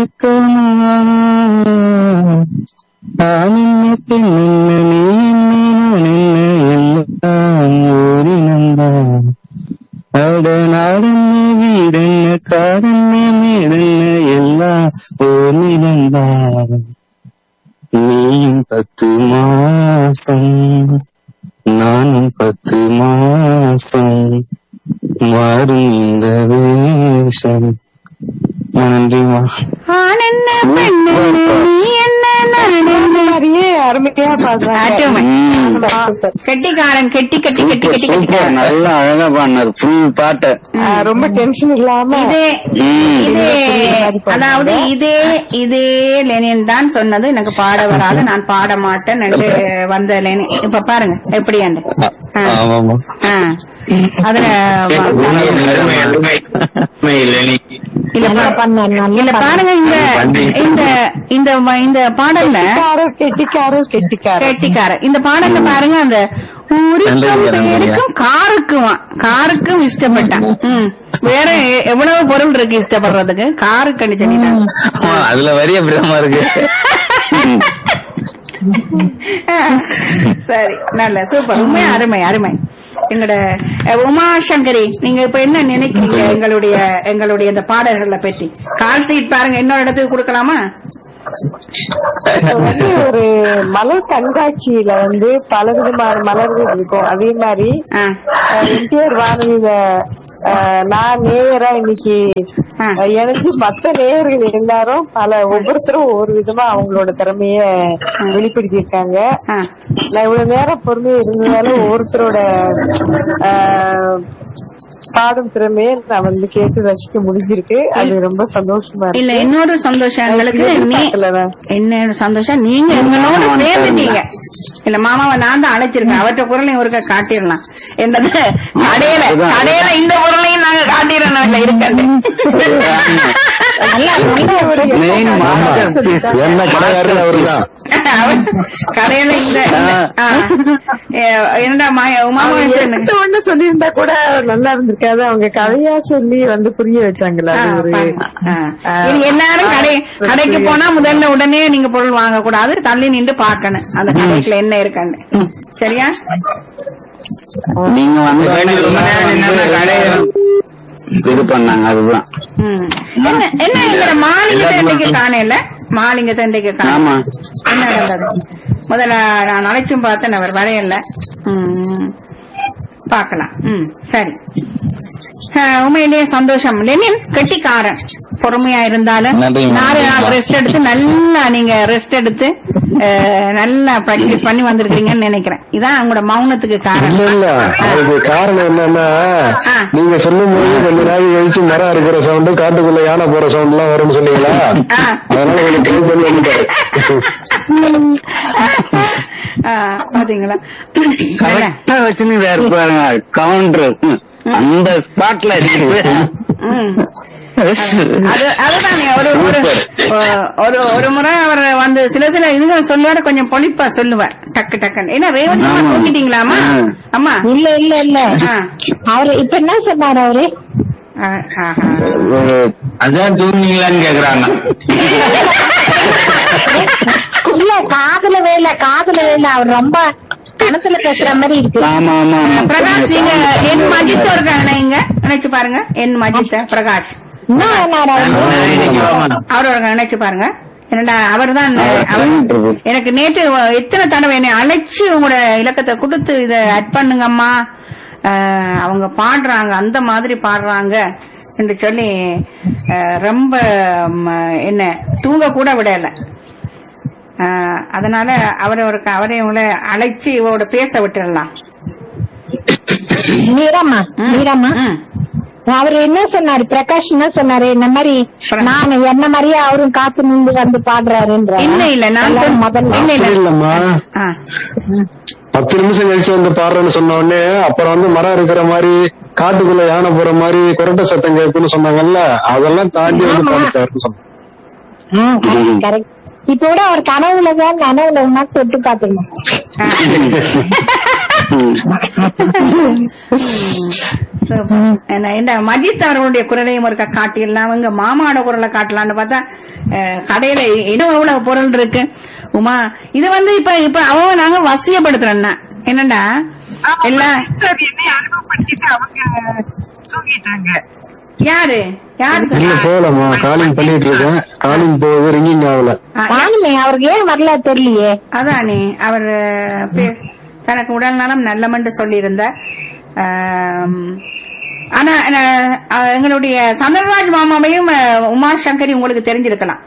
இருக்கமா நான் என்ன பெண் என்ன நீ என்ன நான் என்ன எல்லாம் ஓரினந்தான் அட நாடென்ன வீடென்ன காடென்ன மேடென்ன எல்லாம் ஓரினந்தான் நீயும் பத்து மாசம் நானும் பத்து மாசம் மாறும் இந்த வேஷம் நன்றிமா ஆண் என்ன பெண் என்ன நீ என்ன நான் என்ன மாதிரியே அருமையா அருமை. பாடுறாங்க கெட்டிக்காரன் கெட்டி கெட்டி கெட்டி கெட்டி சூப்பர் கெட்டிக்காரன் நல்லா அழகா பாடினாரு ஃபுல் பாட்டை ஆஹ் ரொம்ப டென்ஷன் இல்லாம இதே ம். இதே மாதிரி பாடுங்க. அதாவது இதே இதே லெனின் தான் சொன்னது எனக்கு பாட வராது நான் பாட மாட்டேன் என்று வந்த லெனின் இப்ப பாருங்க எப்படி அந்த ஆமாமா அதுல இல்ல பா- இல்ல பாருங்க இந்த இந்த இந்த இந்த பாடல்ல கெட்டிக்காரர் கெட்டிக்காரர் கெட்டிக்காரர் கெட்டிக்காரன் இந்த பாடல்ல பாருங்க அந்த ஊருக்கும் நல்ல பேருக்கும் காருக்கும் காருக்கும் இஷ்டப்பட்டான் ம். வேற எ- எவ்வளவு பொருள் இருக்கு இஷ்டப்படுறதுக்கு காருக்கு அடிச்சனிட்டான் அதுல வரிய பிரமா இருக்கு சரி நல்ல சூப்பர் உண்மை அருமை அருமை எங்களோட அஹ், உமா சங்கரி நீங்க இப்ப என்ன நினைக்கிறீங்க எங்களுடைய எங்களுடைய இந்த பாடல்களை பற்றி கால் சீட் பாருங்க இன்னொரு இடத்துக்கு கொடுக்கலாமா இப்ப வந்து ஒரு மலர் கண்காட்சியில வந்து பல விதமான மலர்கள் இருக்கும் அதே மாதிரி ஆ. என்டிஆர் வானொலியில அஹ், நான் நேயரா இன்னைக்கு ஆ. அஹ், எனக்கு மத்த நேயர்கள் எல்லாரும் பல ஒவ்வொருத்தரும் ஒவ்வொரு விதமா அவங்களோட திறமைய வெளிப்படுத்தியிருக்காங்க ஆ. நான் இவ்வளவு நேரம் பொறுமையா இருந்ததால ஒவ்வொருத்தரோட அஹ், பாடும் திறமையை நான் வந்து கேட்டு ரசிக்க முடிஞ்சிருக்கு அது ரொம்ப சந்தோஷமா இல்ல இருக்கு இன்னொரு சந்தோஷம் எங்களுக்கு நீ பார்க்கலண்ணா. என்ன சந்தோஷம் நீங்க எங்களோட சேர்ந்துட்டீங்க இல்ல மாமாவை நான் தான் அழைச்சிருக்கேன் அவற்ற குரலையும் ஒருக்க காட்டிடலாம் என்னது கடையில கடையில இந்த குரலையும் நாங்க காட்டிடணும் இல்ல இருக்கண்டு நல்லா நல்ல ஒரு மெயின் மாஸ்டர் பீஸ் என்ன கடைக்காரர் அவருதான் அவர் கடையில இந்த இந்த- ஆ. ஏ, என்னடா மாய உமாமா எடுத்த உடனே சொல்லியிருந்தா கூட நல்லா இருந்திருக்காது அவங்க கதையா சொல்லி வந்து புரிய வச்சாங்களா ஆ, அது ஒரு பாருங்க. ஆ. ஆ. இனி எல்லாரும் கடை கடைக்கு போனா முதல்ல உடனே நீங்க பொருள் வாங்க கூடாது தள்ளி நின்று பாக்கணும் அந்த கடைக்குள்ள என்ன இருக்குன்னு சரியா நீங்க வந்து இது பண்ணாங்க அதுதான் ம். என்ன என்ன எங்கிற மாலிங்கத்தை இன்றைக்கு காணல மாலிங்கத்தை இன்றைக்கு காண ஆமா என்ன நடந்தது முதல்ல நான் அழைச்சும் பார்த்தேன் அவர் வரையல ம். பார்க்கலாம் ம் சரி அஹ், உண்மையிலேயே சந்தோஷம் லெனின் கெட்டிக்காரன் பொறுமையா இருந்தாலும் நன்றி, மேம். நாலு நாள் ரெஸ்ட் எடுத்து நல்லா நீங்க ரெஸ்ட் எடுத்து அஹ், நல்லா பிராக்டிஸ் பண்ணி வந்திருக்கீங்கன்னு நினைக்கிறேன் இதான் உங்களோட மௌனத்துக்கு இல்ல காரணம் இல்ல அதுக்கு காரணம் என்னன்னா ஆ. நீங்க சொல்லும் போது கொஞ்ச நாள் கழிச்சு மரம் இருக்கிற சவுண்டு காட்டுக்குள்ள யானை போற சவுண்ட் எல்லாம் வரும்னு சொன்னீங்களா ஆ. அதனால கொஞ்சம் ட்ரை பண்ணி வந்துட்டாரு ஆஹ், பாத்தீங்களா கரெக்டா வச்சுன்னு வேற பாருங்க கவுண்டர் அந்த ஸ்பாட்ல இருக்குது ம். அது அதுதானே ஒரு ஒரு ஒரு ஒரு முறை அவர் வந்து சில சில இதுகள் சொல்லுவாரு கொஞ்சம் பொழிப்பா சொல்லுவார் டக்கு டக்குன்னு ஏன்னா ரேவதி அம்மா ஆமா. தூங்கிட்டீங்களாமா ஆ. அம்மா இல்ல இல்ல இல்ல ஆ. அவரு இப்ப என்ன சொன்னாரு அவரு ஆ, ஆஹா. ஒரு அதான் தூங்குனீங்களான்னு கேக்குறாங்க இல்ல காதுல வேல காதுல வேல அவர் ரொம்ப கணத்துல பேசுற மாதிரி இருக்கு ஆமா ஆமா ஆமா பிரகாஷ் நீங்க என் மஜித் இருக்காங்க இங்க நினைச்சு பாருங்க என் மஜித் பிரகாஷ் இன்னும் வேணாடா அவரோட நினைச்சு பாருங்க என்னடா அவர் தான் அவர் எனக்கு நேற்று எத்தனை தடவை என்னை அழைச்சு உங்களோட இலக்கத்தை கொடுத்து இத அட் பண்ணுங்கம்மா அஹ், அவங்க பாடுறாங்க அந்த மாதிரி பாடுறாங்க என்று சொல்லி அஹ், ரொம்ப ம், என்ன தூங்க கூட விடல அஹ், அதனால அவரை ஒரு அவரை உங்களை அழைச்சு இவரோட பேச விட்டுடலாம் மீரம்மா மீரம்மா ம். அவர் என்ன சொன்னாரு பிரகாஷ் என்ன சொன்னாரு இந்த மாதிரி நான் என்ன மாதிரியே அவரும் காத்து நின்று வந்து பாடுறாருன்ற இல்ல இல்ல நான் எல்லாரும் சொல்- முதல்ல இல்ல அப்படி இல்ல இல்லம்மா ஆ. பத்து நிமிஷம் கழிச்சு வந்து பாடுறேன்னு சொன்ன உடனே அப்புறம் வந்து மரம் இருக்கிற மாதிரி காட்டுக்குள்ள யானை போற மாதிரி குரட்டை சத்தம் கேட்குன்னு சொன்னாங்கல்ல அதெல்லாம் தாண்டி வந்து பாடிட்டாருன்னு சொன்னாங்க கரெக்ட் இப்ப கூட அவர் கனவுல தான் நனவுல ஒன்னா தொட்டு பாத்துருந்தோம் Super. என்ன இந்த மஜித் அவர்களுடைய குரலையும் ஒருக்கா காட்டிடலாம் அவங்க மாமாவோட குரலை காட்டலாம்னு பார்த்தா அஹ், கடையில இன்னும் எவ்வளவு பொருள் இருக்கு உமா இது வந்து இப்ப இப்ப அவங்க நாங்க வசியப்படுத்துறோம்னா என்னடா எல்லாம் என்னை அறிமுகப்படுத்திட்டு அவங்க தூங்கிட்டாங்க யாரு யாருக்கு இல்ல போகலம்மா காலிங் பண்ணிட்டு இருக்கேன் காலிங் போகுது ரிங்கிங் ஆகல ஆ, நானுமே அவருக்கு ஏன் வரல தெரியலையே அதானே அவர் பே- தனக்கு உடல் நலம் நல்லமென்று சொல்லியிருந்தார் ஆம், ஆனா அஹ், அஹ், எங்களுடைய சந்திரராஜ் மாமாவையும் அஹ், உமா சங்கரி உங்களுக்கு தெரிஞ்சிருக்கலாம்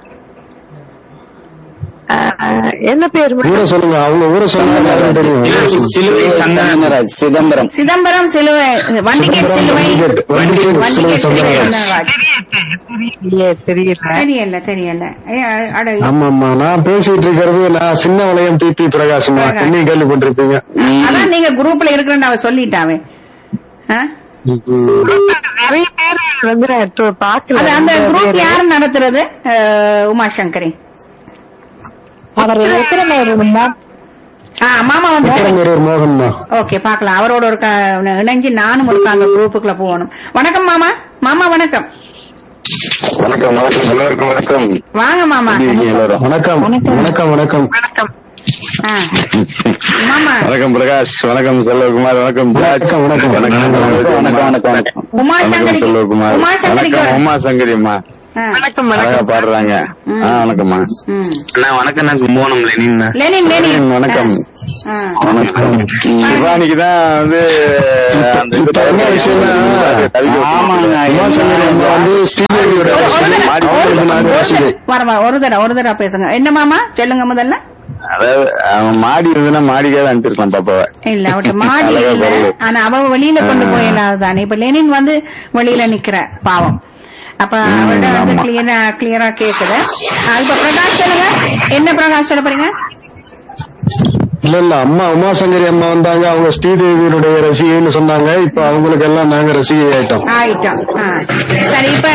ஆஹ், என்ன பேர் ஊரை சொல்லுங்க அவங்க ஊரை சொல்லுங்க எல்லாரும் தெரியும் ஊரை சொல்லுங்க. சிலுவை சந்தனராஜ் சிதம்பரம் சிதம்பரம் சிலுவை வண்டிகேட் சிதம்பரம் சிலுவை வண்டிகேட், வண்டிகேட் சிலுவை வண்டிகேட் சிலுவை சந்தனராஜ். சந்தனராஜ். தெரியலையே தெரியல தெரியல தெரியல ஏ, அட, ஆமா ஆமா நான் பேசிட்டு இருக்கிறது நான் சின்ன வளையம் டிபி பிரகாஷ்மா பிரகாஷ். என்னையும் கேள்விப்பட்டிருப்பீங்க அதான் நீங்க குரூப்ல இருக்கிறேன்னு அவ சொல்லிட்டாவே ஆ? நிறைய பேர் வந்து நான் இப்போ பாக்கல அது அந்த குரூப் யாரு நடத்துறது அஹ், உமா சங்கரி அவர் எத்தனை பேர் இருந்தா ஆ மாமா வந்து விக்ரமேரூர் மோகன் தான் ஓகே பாக்கலாம் அவரோட ஒரு க- இணைஞ்சு நானும் ஒரு அந்த குரூப்புக்குள்ள போகணும் வணக்கம் மாமா மாமா வணக்கம் வணக்கம் வணக்கம் எல்லாருக்கும் வணக்கம் வாங்க மாமா எப்படி இருக்கீங்க எல்லாரும் வணக்கம் வணக்கம் வணக்கம் ஆ. மாமா வணக்கம் பிரகாஷ் வணக்கம் செல்வகுமார் வணக்கம் ஜார்ஜ் வணக்கம், வணக்கம். வணக்கம் வணக்கம் வணக்கம் வணக்கம் உமா வணக்கம் சங்கரி செல்வகுமார் உமா சங்கரிக்கு வணக்கம் உமா சங்கரிம்மா ஆ. வணக்கம் அழகா வணக்கம் பாடுறாங்க ஆ வணக்கம்மா ம். அண்ணா வணக்கம் நான் கும்போணம் லெனின் லெனின் லெனின் வணக்கம் ஆ. வணக்கம் சிவானிக்கு தான் வந்து அந்த இது இப்ப என்ன விஷயம்னா, ஆமாங்க உமாசங்கரி அம்மா வந்து ஸ்ரீதேவியோட ஒரு- ஒரு ரசிகை. தடவை- மாடி ஒரு- போட்டு நாங்க ஒரு ரசிகை. தடவை- வர வர, ஒரு தடவை ஒரு தடவை பேசுங்க என்ன மாமா சொல்லுங்க முதல்ல அதாவது அவன் மாடி இருந்ததுன்னா மாடிக்காக அனுப்பியிருக்கலாம் பாப்பாவை இல்ல அவட்ட மாடி அழகா இல்ல பாருங்க. ஆனா அவ வெளியில கொண்டு போயிடாதானே இப்ப லெனின் வந்து வெளியில நிக்கிற பாவம் அப்ப அவர்கிட்ட வந்து ஆமா. கிளியரா கிளியரா கேக்குது ஆ, இப்ப பிரகாஷ் சொல்லுங்க என்ன பிரகாஷ் சொல்ல போறீங்க இல்ல இல்ல அம்மா உமாசங்கரி அம்மா வந்தாங்க அவங்க ஸ்ரீதேவியினுடைய ரசிகைன்னு சொன்னாங்க இப்ப அவங்களுக்கு எல்லாம் நாங்க ரசிகை ஆயிட்டோம் ஆயிட்டோம் ஆ. சரி இப்ப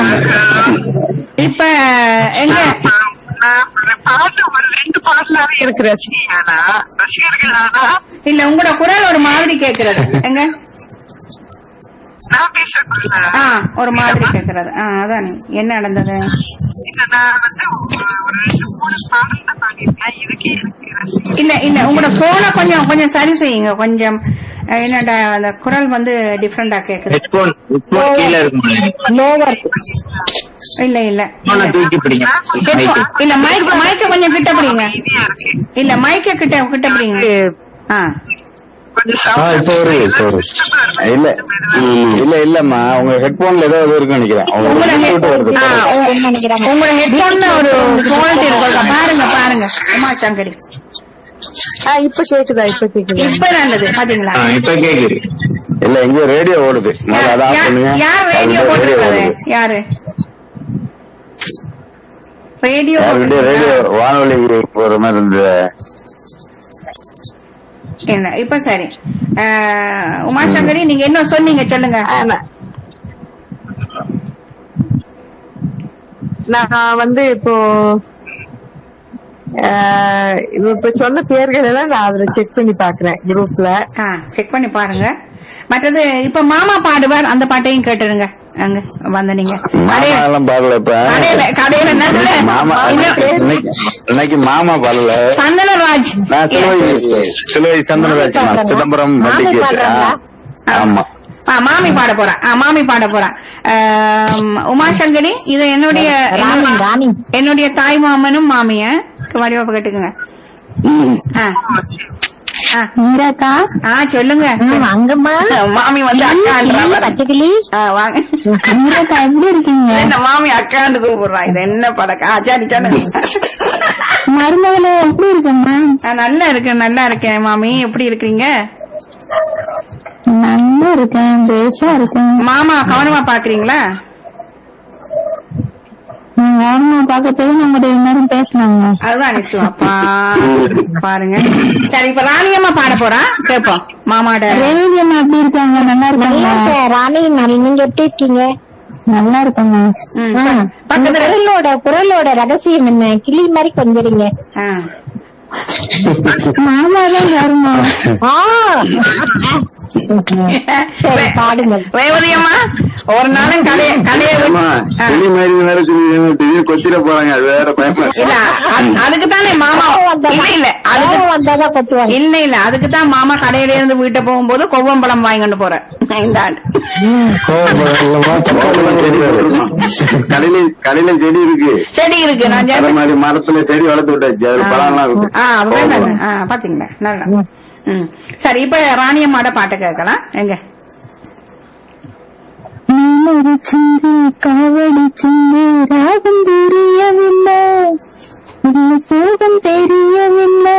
இப்ப எங்க பாட்டு ஒரு ரெண்டு பாடலாவே இருக்கு ரசிகை ஆனா ரசிகர்கள் ஆனா இல்ல உங்களோட குரல் ஒரு மாதிரி கேக்குறது எங்க நான் பேசக்குள்ள ஆ ஒரு மாதிரி கேக்குறது ஆ அதானே என்ன நடந்தது இல்ல நான் வந்து ஒரு ரெண்டு மூணு பாடல் தான் பாடியிருக்கேன் இதுக்கு எனக்கு ரசிகை இல்ல இல்ல உங்களோட போனை கொஞ்சம் கொஞ்சம் சரி செய்யுங்க கொஞ்சம் அஹ், என்னடா அந்த குரல் வந்து டிஃப்ரெண்டா கேக்குது ஹெட்போன் ஹெட்போன் கீழே இருக்கும் லோவர் இல்ல இல்ல ஹெட்போனை தூக்கி பிடிங்க Headphone- இல்ல மைக் மைக்க கொஞ்சம் கிட்ட பிடிங்க இதா இருக்கு இல்ல மைக்க கிட்ட கிட்ட பிடிங்க ஆ கொஞ்சம் ஆ இப்ப வருது இப்ப வருது இல்ல இல்ல இல்லம்மா உங்க ஹெட்போன்ல ஏதோ இது இருக்குன்னு நினைக்கிறேன் உங்களோட உங்க head- விட்டு வருது ஆ, உங்க- உங்களோட ஹெட்போன்ல ஒரு ஃபால்ட் இருக்கு பாருங்க பாருங்க உமா சங்கரி ஆ, இப்ப கேக்குதா இப்ப கேக்குதா இப்ப நல்லது பாத்தீங்களா ஆ, இப்ப கேக்குது இல்ல எங்க ரேடியோ ஓடுது முதல்ல அதான் யார் பண்ணுங்க யார் ரேடியோ அதுல போட்டிருக்காரு ஓடுது யாரு ரேடியோ யாருடைய ரேடியோ வானொலி போற மாதிரி இருந்தது என்ன இப்ப சரி அஹ், உமாசங்கரி நீங்க என்ன சொன்னீங்க சொல்லுங்க ஆமா. நான் வந்து இப்போ ஆஹ், இப்ப சொன்ன பேர்கள் எல்லாம் நான் அதுல செக் பண்ணி பாக்குறேன் குரூப்ல ஆ செக் பண்ணி பாருங்க மற்றது இப்ப மாமா பாடுவார் அந்த பாட்டையும் கேட்டுருங்க அங்க வந்த நீங்க மாமா கடையில- எல்லாம் பாடல இப்ப கடையில கடையில நல்ல மாமா இன்னும் இன்னைக்கு இன்னைக்கு மாமா பாடல சந்தனராஜ் நான் சிலுவை சிலுவை சந்திரராஜ் சிதம்பரம் மாமி வண்டி கேட்டு பாடுறாங்களா? ஆமா ஆ, மாமி பாட போறா ஆ, மாமி பாட போறா ஆம், உமாசங்கரி இது என்னுடைய ராணி, ராணி. என்னுடைய தாய் மாமனும் மாமிய வடிவப்ப கேட்டுக்குங்க ஆ. ஆ. இந்தாக்கா ஆ சொல்லுங்க அங்கம்மா மாமி வந்து அக்கான்றா பச்சைக்கிளி ஆ, வாங்க இந்தாக்கா எப்படி இருக்கீங்க என்ன மாமி அக்காண்டு கூப்பிடுறா இது என்ன படக்கா ஆ, சரி சரி மருமகள எப்படி இருக்கம்மா ஆ, நல்லா இருக்கேன் நல்லா இருக்கேன் மாமி எப்படி இருக்கீங்க நல்லா இருக்கேன் பேஷா இருக்கேன் மாமா கவனமா பாக்குறீங்களா யாருமா பார்க்க போய் நம்ம ரெண்டு நேரம் பேசினாங்க அதுதான் நிச்சயம் அப்பா பாருங்க சரி இப்ப ராணியம்மா பாட போறா கேப்போம் மாமாட ரேவதியம்மா எப்படி இருக்காங்க நல்லா இருக்காங்க ராணி நீங்க எப்படி இருக்கீங்க நல்லா இருக்கோங்க ம், பக்கத்துல குரலோட குரலோட ரகசியம் என்ன கிளி மாதிரி கொஞ்சிறீங்க ஆ. மாமா தான் யாருமா சரி, பாடுங்கள். ரேவதி அம்மா ஒரு நாளும் கடைய கடைய ஆமா கிளி மாதிரி வேற திடீர்னு கொத்திர போறாங்க அது வேற பயமா இருக்கு. இல்ல அது- அதுக்கு தானே மாமா இல்ல இல்ல அதுக்கு கோவம் வந்தாதான் கொத்துவாங்க இல்ல இல்ல அதுக்கு தான் மாமா கடையில இருந்து வீட்டை போகும்போது கொவ்வம்பழம் வாங்கிட்டு போறேன் இந்த ஆண்டு கோவப்படம் இல்லம்மா, தப்பாலாம் செடி தெரியாது. வளர்த்துருக்கோம். கடையில கடையில செடி இருக்கு செடி இருக்கு நான் அதே சேர்ந்து- மாதிரி மரத்துல செடி வளர்த்து விட்டாச்சு அது பழம்லாம் இருக்கு ஆ அப்படிதான் தானே? ஆ பாத்தீங்களா நல்லா ம் சரி இப்ப ராணியம்மாட பாட்டு கேட்கலாம் எங்க ஒரு சிந்து காவடி சிந்து ராகம் தெரியவில்லை இந்த சோகம் தெரியவில்லை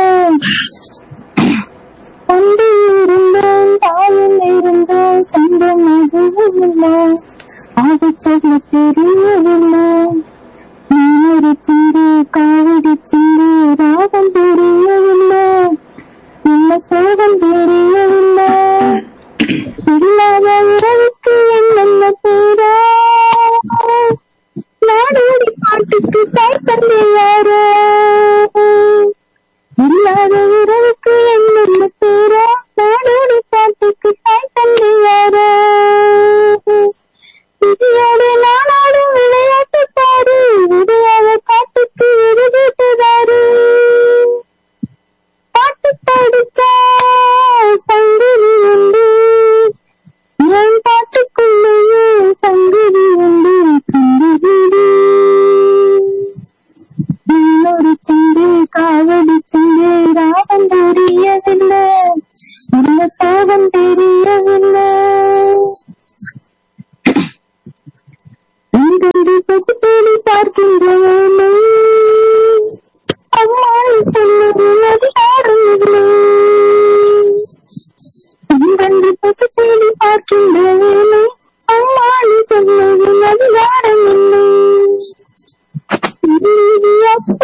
தந்தை இருந்தோம் தாயும் இருந்தோம் சொந்தம் அதுவும் இல்லை ஆக சொல்ல தெரியவில்லை ஒரு சிந்து காவடி சிந்து ராகம் தெரியவில்லை இந்த சோகம் தெரியவில்லை இல்லாத உறவுக்கு என்னென்ன பேரோ நாடோடி பாட்டுக்கு தாய் தந்தை யாரோ இல்லாத உறவுக்கு என்னென்ன பேரோ நாடோடி பாட்டுக்கு தாய் தந்தை யாரோ விதியோடு நானாடும் விளையாட்டு பாரு விதையாத காட்டுக்கு விருதுதாரு பாட்டு படிச்சா சங்கதி உண்டு என் பாட்டுக்குள்ளேயே சங்கதி உண்டு கண்டுபிடி இன்னொரு சிந்து காவடி சிந்து ராகம் தெரியவில்லை இந்த சோகம் தெரியவில்லை எங்கெங்கு பகுத்தேடி பார்க்கின்றவனை அம்மாள் சொல்லுது அதிகாரம் இல்லை எங்கெங்கு பகுத்தேடி பார்க்கின்றவனை அம்மாள் சொல்லுது அதிகாரம் இல்லை